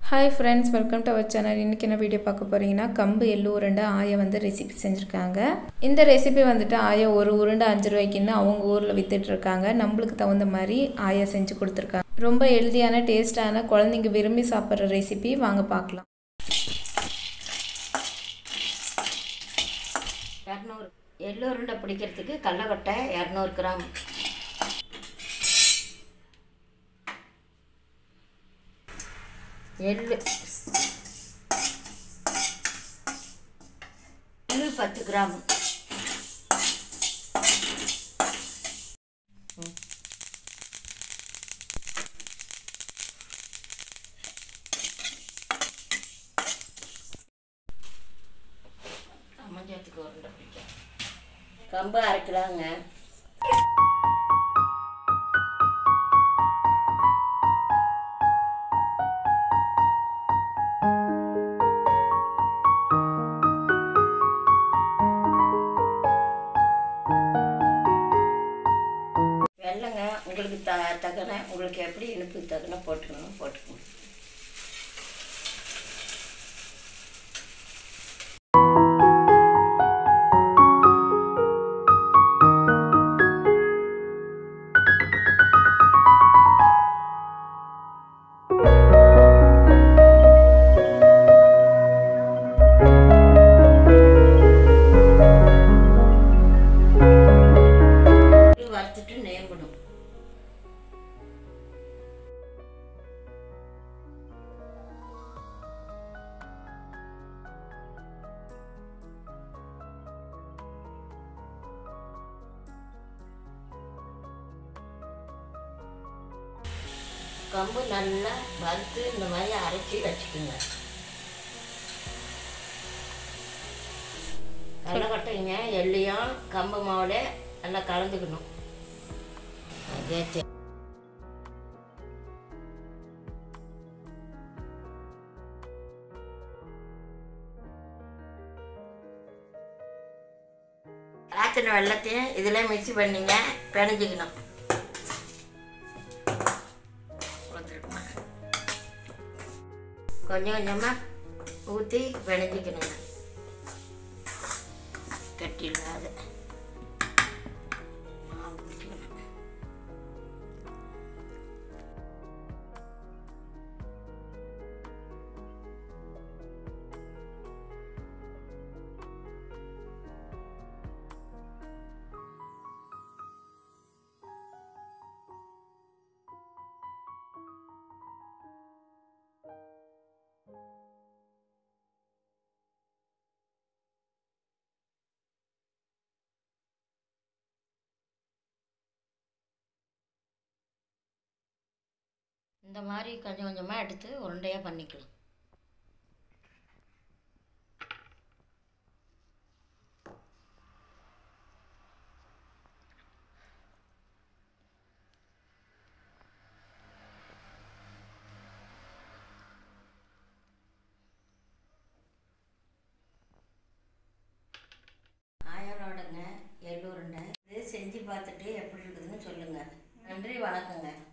Hi friends welcome to our channel இன்றைக்கி என்ன video பார்க்க போகிறீங்கன்னா கம்பு எள்ளு உருண்டை ஆயா வந்து ரெசிபி செஞ்சுருக்காங்க இந்த ரெசிபி வந்துட்டு ஆயா ஒரு உருண்டை அஞ்சு ரூபாய்க்குன்னு அவங்க ஊரில் வித்துட்டு இருக்காங்க நம்மளுக்கு தகுந்த மாதிரி ஆயா செஞ்சு கொடுத்துருக்காங்க ரொம்ப ஹெல்தியான டேஸ்டான குழந்தைங்க விரும்பி சாப்பிட்ற ரெசிபி வாங்க பார்க்கலாம் இரநூறு எள்ளு உருண்டை பிடிக்கிறதுக்கு கடலக்கொட்டை இரநூறு கிராம் எள்ளு எள்ளு பத்து கிராம் ம். அம்மஞ்சத்துக்கு உருண்டை பிடிக்கும் கம்பு அரைக்கலாங்க வெள்ளங்க உங்களுக்கு த தக்கன உங்களுக்கு எப்படி இனிப்பு தக்கன போட்டுக்கணும் போட்டுக்கணும் இது வறுத்துட்டு நேம்பணும் கம்பு நல்லா வறுத்து இந்த மாதிரி அரைச்சி வச்சுக்கோங்க கடலக்கட்டைங்க எள்ளையும் கம்பு மாவுல நல்லா கலந்துக்கணும் அதே தெ- ஆற்றின வெள்ளத்தையும் இதில் மிக்ஸி பண்ணிங்க பிணைஞ்சிக்கணும் கொடுத்துருக்குமா. கொஞ்சம் கொஞ்சமாக ஊற்றி பிணைஞ்சிக்கணுங்க கட்டி இல்லாத மாவு ஊத்திக்கணும். இந்த மாதிரி கொஞ்சம் கொஞ்சமாக எடுத்து உருண்டையாக பண்ணிக்கலாம் ஆயிரோடங்க எள்ளூருண்டை இது செஞ்சு பார்த்துட்டு எப்படி இருக்குதுன்னு சொல்லுங்கள் நன்றி வணக்கங்க